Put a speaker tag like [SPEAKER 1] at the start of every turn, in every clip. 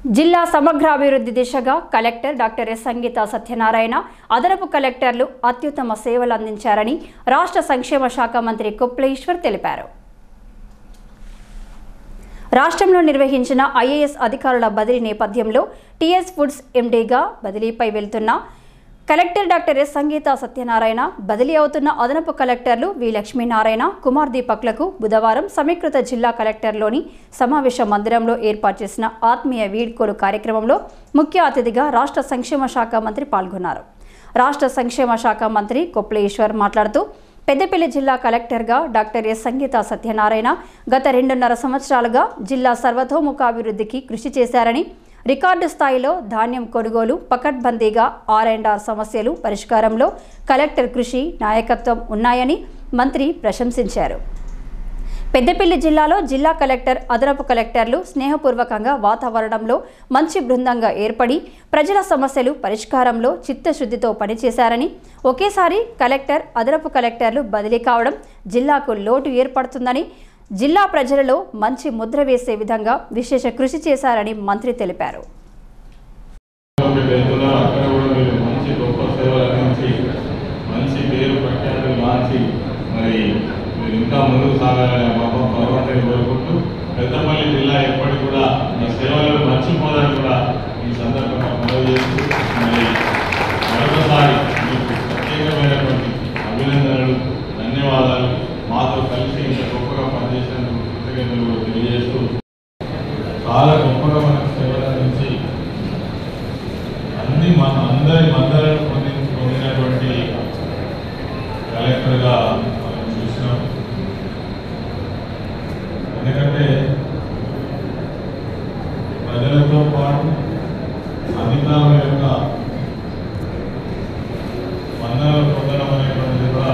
[SPEAKER 1] జిల్లా సమగ్రాభివృద్ధి దిశగా collector doctor S Sangeetha Satyanarayana అదనపు కలెక్టర్లు అత్యుత్తమ సేవలు అందించారని రాష్ట్ర సంక్షేమ శాఖ మంత్రి కుప్లేశ్వర్ తెలిపారు రాష్ట్రంలో నిర్వహించిన ఐఏఎస్ అధికారుల బదిలీ నేపథ్యంలో టీఎస్ ఫుడ్స్ ఎండీగా బదిలీపై వెళ్తున్న collector doctor S Sangeetha Satyanarayana బదిలీ అవుతున్న అదనపు కలెక్టర్లు వి లక్ష్మీనారాయణ కుమార్ దీపక్లకు బుధవారం సమీకృత జిల్లా కలెక్టర్లోని సమావేశ మందిరంలో ఏర్పాటు చేసిన ఆత్మీయ వీడ్కోలు కార్యక్రమంలో ముఖ్య అతిథిగా రాష్ట్ర సంక్షేమ శాఖ మంత్రి పాల్గొన్నారు రాష్ట్ర సంక్షేమ శాఖ మంత్రి కొప్లేశ్వర్ మాట్లాడుతూ పెద్దపల్లి జిల్లా కలెక్టర్గా డాక్టర్ ఎస్ సంగీత సత్యనారాయణ గత రెండున్నర సంవత్సరాలుగా జిల్లా సర్వతోముఖాభివృద్ధికి కృషి చేశారని రికార్డు స్థాయిలో ధాన్యం కొనుగోలు పకడ్బందీగా ఆర్ అండ్ ఆర్ సమస్యలు పరిష్కారంలో కలెక్టర్ కృషి నాయకత్వం ఉన్నాయని మంత్రి ప్రశంసించారు పెద్దపల్లి జిల్లాలో జిల్లా కలెక్టర్ అదనపు కలెక్టర్లు స్నేహపూర్వకంగా వాతావరణంలో మంచి బృందంగా ఏర్పడి ప్రజల సమస్యలు పరిష్కారంలో చిత్తశుద్ధితో పనిచేశారని ఒకేసారి కలెక్టర్ అదనపు కలెక్టర్లు బదిలీ కావడం జిల్లాకు లోటు ఏర్పడుతుందని జిల్లా ప్రజలలో మంచి ముద్ర వేసే విధంగా విశేష కృషి చేశారని మంత్రి తెలిపారు
[SPEAKER 2] మీరు వెళ్తున్నారు అక్కడ కూడా మీరు మంచి గొప్ప సేవలు అందించి మంచి పేరు ప్రఖ్యాతులు మార్చి మరి మీరు ఇంకా ముందుకు సాగాలని బాబా భగవంతుని కోరుకుంటూ పెద్దపల్లి జిల్లా ఎప్పటికి కూడా మీ సేవలను మర్చిపోదని కూడా ఈ సందర్భంగా మనవి చేస్తూ మరి మరొకసారి మీకు ప్రత్యేకమైనటువంటి అభినందనలు ధన్యవాదాలు మాతో కలిసి ఇంత గొప్పగా పనిచేసినందుకు కృతజ్ఞతలు కూడా తెలియజేస్తూ చాలా గొప్పగా మనకు సేవలు అందించి అన్ని మన అందరి మద్దతులను పొంది పొందినటువంటి కలెక్టర్గా మనం చూసినాం ఎందుకంటే ప్రజలతో పాటు అధికారుల యొక్క మన్నలు పొందడం అనేటువంటిది కూడా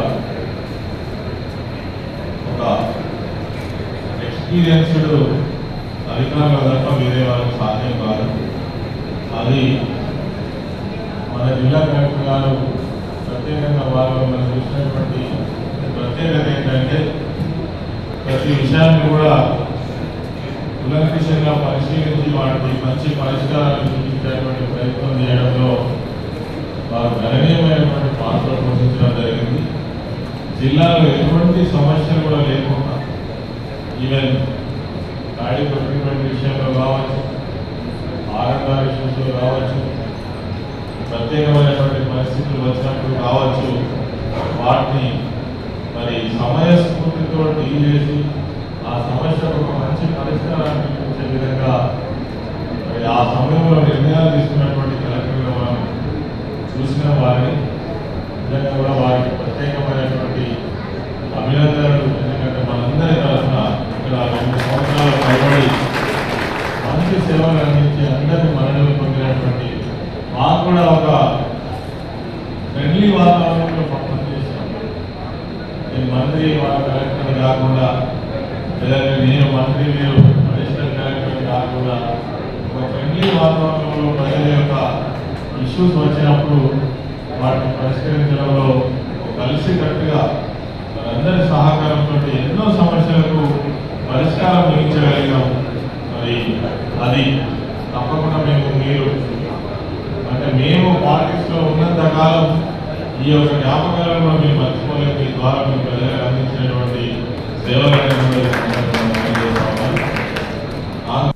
[SPEAKER 2] ఒక ఎక్స్పీరియన్స్డ్ అధికారుల తప్ప వేరే వాళ్ళకి సాధ్యం కాదు అది మన జిల్లా కలెక్టర్ గారు ప్రత్యేకంగా వారు మనం చూసినటువంటి ప్రత్యేకత ఏంటంటే ప్రతి విషయాన్ని కూడా కులంకషంగా పరిశీలించి వాటికి మంచి పరిష్కారాలు చూపించేటువంటి ప్రయత్నం చేయడంలో వారు గణనీయమైనటువంటి పాత్ర పోషించడం జరిగింది జిల్లాలో ఎటువంటి సమస్యలు కూడా లేకుండా ఈవెన్ గాడి ప్రొక్యూర్మెంట్ విషయంలో కావచ్చు ఆర్ఎంఆర్ ఇష్యూస్లో కావచ్చు ప్రత్యేకమైనటువంటి పరిస్థితులు వచ్చినప్పుడు కావచ్చు వాటిని మరి సమయస్ఫూర్తితో డీల్ చేసి ఆ సమస్యకు ఒక మంచి పరిష్కారాన్ని చూపించే విధంగా మరి ఆ సమయంలో నిర్ణయాలు తీసుకున్నటువంటి కలెక్టర్గా మనం చూసిన వారిని నిజంగా కూడా వారికి ప్రత్యేకమైనటువంటి అభినందనలు ఎందుకంటే మనందరి తరఫున ఇక్కడ రెండు సంవత్సరాలు పైబడి మంచి సేవలు అందించి అందరినీ మరణలు పొందినటువంటి మాకు కూడా ఒక ఫ్రెండ్లీ వాతావరణంలో పట్టణం చేశాం నేను మంత్రి వాళ్ళ కలెక్టర్ కాకుండా లేదంటే నేను మంత్రి మీరు అడిషనల్ కలెక్టర్ కాకుండా ఒక ఫ్రెండ్లీ వాతావరణంలో ప్రజల యొక్క ఇష్యూస్ వచ్చినప్పుడు వాటిని పరిష్కరించడంలో కలిసికట్టుగా మనందరి సహకారంతో ఎన్నో సమస్యలకు పరిష్కారం చూపించగలిగాం మరి అది తప్పకుండా మేము మీరు అంటే మేము పాలిటిక్స్ లో ఉన్నంత కాలం ఈ యొక్క జ్ఞాపకాలను కూడా మేము మర్చిపోలేము మీ ద్వారా మీ ప్రజలకు అందించినటువంటి సేవలను కూడా ఈ సందర్భంగా తెలియజేస్తా ఉన్నాను. ఆ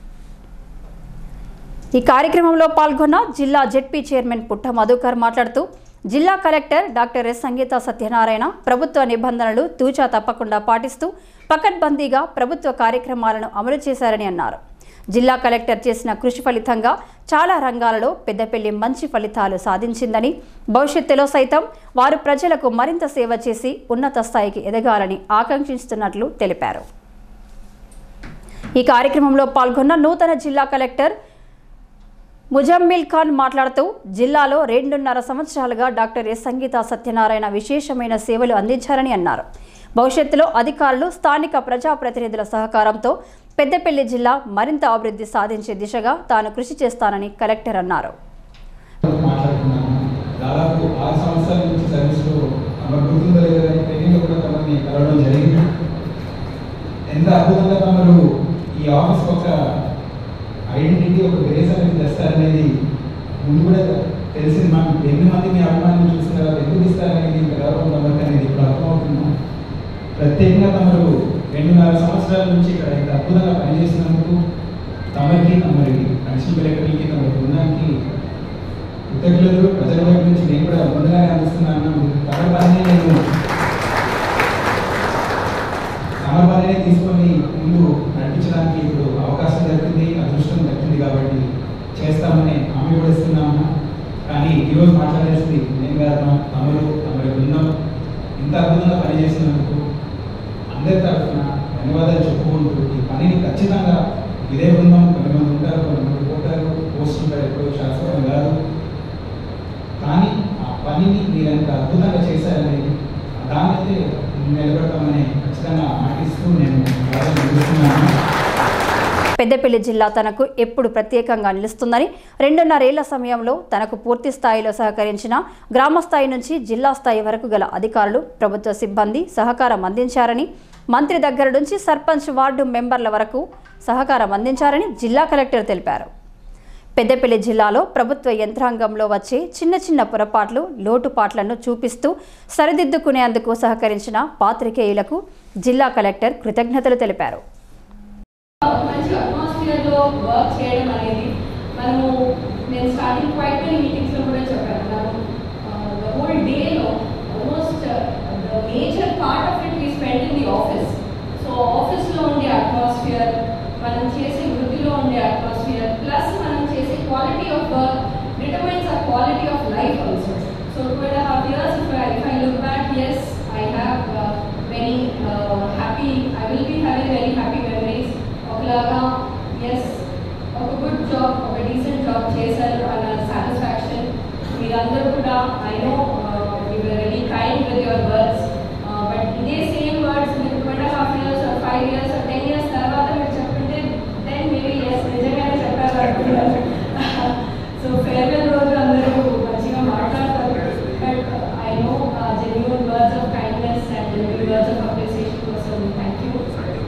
[SPEAKER 1] ఈ కార్యక్రమంలో పాల్గొన్న జిల్లా జెడ్పీ చైర్మన్ పుట్ట మధుకర్ మాట్లాడుతూ జిల్లా collector doctor S Sangeetha Satyanarayana ప్రభుత్వ నిబంధనలు తూచా తప్పకుండా పాటిస్తూ పకడ్బందీగా ప్రభుత్వ కార్యక్రమాలను అమలు చేశారని అన్నారు జిల్లా కలెక్టర్ చేసిన కృషి ఫలితంగా చాలా రంగాలలో పెద్దపల్లి మంచి ఫలితాలు సాధించిందని భవిష్యత్తులో సైతం వారు ప్రజలకు మరింత సేవ చేసి ఉన్నత స్థాయికి ఎదగాలని ఆకాంక్షిస్తున్నట్లు తెలిపారు ఈ కార్యక్రమంలో పాల్గొన్న నూతన జిల్లా కలెక్టర్ ముజమ్మిల్ ఖాన్ మాట్లాడుతూ జిల్లాలో రెండున్నర సంవత్సరాలుగా డాక్టర్ ఎస్ సంగీత సత్యనారాయణ విశేషమైన సేవలు అందించారని అన్నారు భవిష్యత్తులో అధికారులు స్థానిక ప్రజాప్రతినిధుల సహకారంతో పెద్దపల్లి జిల్లా మరింత అభివృద్ధి సాధించే దిశగా తాను కృషి చేస్తానని కలెక్టర్ అన్నారు
[SPEAKER 3] మాట్లాడుతున్నాను దాదాపు ఆరు సంవత్సరాల నుంచి సర్వీస్లో తమకు గుర్తుందో లేదో కానీ ట్రైనింగ్లో కూడా తమని కలవడం జరిగింది ఎంత అద్భుతంగా తమరు ఈ ఆఫీస్ ఒక ఐడెంటిటీ ఒక గ్రేస్ అనేది తెస్తారనేది ముందు కూడా తెలిసింది మనం ఎన్ని మంది మీ అభిమానులు చూసిన తర్వాత ఎందుకు ఇస్తారనేది ఇంత గౌరవం తమకు అనేది ఇప్పుడు అర్థమవుతుంది ప్రత్యేకంగా తమరు రెండున్నర సంవత్సరాల నుంచి ఇక్కడ ఇంత అద్భుతంగా పనిచేసినందుకు తమరికి తమరి అడిషనల్ కలెక్టర్కి తమ బృందానికి కృతజ్ఞతలు ప్రజల వైపు నుంచి నేను కూడా ముందుగానే అందిస్తున్నాను తమ పనిని నేను తమ పనిని తీసుకొని ముందు నడిపించడానికి ఇప్పుడు అవకాశం దక్కింది అదృష్టం దక్కింది కాబట్టి చేస్తామని హామీ కూడా ఇస్తున్నాము కానీ ఈరోజు మాట్లాడేసింది నేను గారు తమరు తమరి బృందం ఇంత అద్భుతంగా పనిచేసినందుకు అందరి తరఫున ధన్యవాదాలు చెప్పుకుంటూ ఈ పనిని ఖచ్చితంగా ఇదే బృందం కొంతమంది ఉంటారు కొంతమంది పోతారు పోస్ట్ ఉంటారు ఎప్పుడో శాశ్వతం కాదు కానీ ఆ పనిని మీరు ఎంత అద్భుతంగా చేశారనేది దాన్నైతే నిలబెడతామని ఖచ్చితంగా మాటిస్తూ నేను బాగా నిలుస్తున్నాను
[SPEAKER 1] పెద్దపల్లి జిల్లా తనకు ఎప్పుడు ప్రత్యేకంగా నిలుస్తుందని రెండున్నరేళ్ల సమయంలో తనకు పూర్తి స్థాయిలో సహకరించిన గ్రామ స్థాయి నుంచి జిల్లా స్థాయి వరకు గల అధికారులు ప్రభుత్వ సిబ్బంది సహకారం అందించారని మంత్రి దగ్గర నుంచి సర్పంచ్ వార్డు మెంబర్ల వరకు సహకారం అందించారని జిల్లా కలెక్టర్ తెలిపారు పెద్దపల్లి జిల్లాలో ప్రభుత్వ యంత్రాంగంలో వచ్చే చిన్న చిన్న పొరపాట్లు లోటుపాట్లను చూపిస్తూ సరిదిద్దుకునేందుకు సహకరించిన పాత్రికేయులకు జిల్లా కలెక్టర్ కృతజ్ఞతలు తెలిపారు
[SPEAKER 4] మంచి అట్మాస్ఫియర్లో వర్క్ చేయడం అనేది మనము నేను స్టార్టింగ్ క్వైట్ మెనీ మీటింగ్స్లో కూడా చెప్పాను మనం ద హోల్ డేలో almost the major part of it we spend in the office so ఆఫీస్లో ఉండే అట్మాస్ఫియర్ మనం చేసే వృత్తిలో ఉండే అట్మాస్ఫియర్ ప్లస్ మనం చేసే క్వాలిటీ ఆఫ్ వర్క్ డిటర్మైన్స్ ఆ quality of life also so two and half years if I if I look back as I have very happy I will be having very happy memories ఒకలాగా as ఒక good job ఒక decent job చేశారు అన్న satisfaction మీరందరూ కూడా I know you very kind with your words but ఇదే same words మీరు two and half years five years ten years తర్వాత మీరు చెప్తుంటే దెన్ మేబీ ఎస్ నిజంగానే చెప్పారు అనుకున్నారు సో ఫేర్వెల్ రోజు అందరూ మంచిగా మాట్లాడతారు but I know genuine words of kindness and genuine words of appreciation కోసం థ్యాంక్ యూ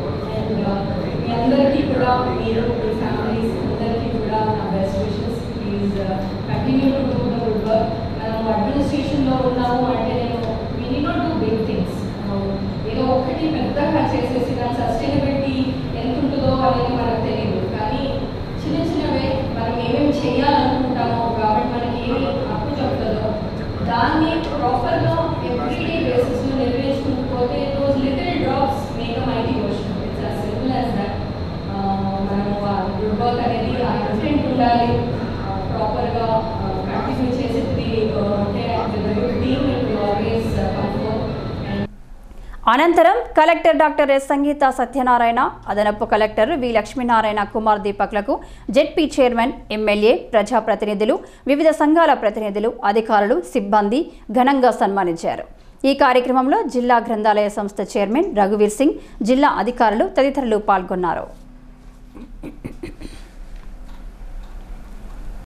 [SPEAKER 4] అండ్ మీ అందరికీ కూడా మీరు మీ ఫ్యామిలీస్ అందరికీ కూడా నా best wishes please continue to do the good work మనం అడ్మినిస్ట్రేషన్లో ఉన్నాము అంటే నేను we need not do big things ఏదో ఒకటి పెద్దగా చేసేసి దాని సస్టైనబిలిటీ ఎంత ఉంటుందో అనేది మనకు తెలియదు కానీ చిన్న చిన్నవే మనం ఏమేమి చేయాలనుకుంటామో కాబట్టి మనకి ఏమి అప్పు చెప్తుందో దాన్ని ప్రాపర్గా ఎవ్రీడే బేసిస్లో నిర్వహించుకుంటూ పోతే those little drops make a mighty ocean it's as simple as that మనము ఆ గుడ్ వర్క్ అనేది ఆ ఇంటెంట్ ఉండాలి ప్రాపర్గా కంటిన్యూ చేసేది ఉంటే good team it always comfort and
[SPEAKER 1] అనంతరం collector doctor S Sangeetha Satyanarayana అదనపు కలెక్టర్ వి లక్ష్మీనారాయణ కుమార్ దీపక్లకు జెడ్పీ చైర్మన్ ఎమ్మెల్యే ప్రజాప్రతినిధులు వివిధ సంఘాల ప్రతినిధులు అధికారులు సిబ్బంది ఘనంగా సన్మానించారు ఈ కార్యక్రమంలో జిల్లా గ్రంథాలయ సంస్థ చైర్మన్ రఘువీర్ సింగ్ జిల్లా అధికారులు తదితరులు పాల్గొన్నారు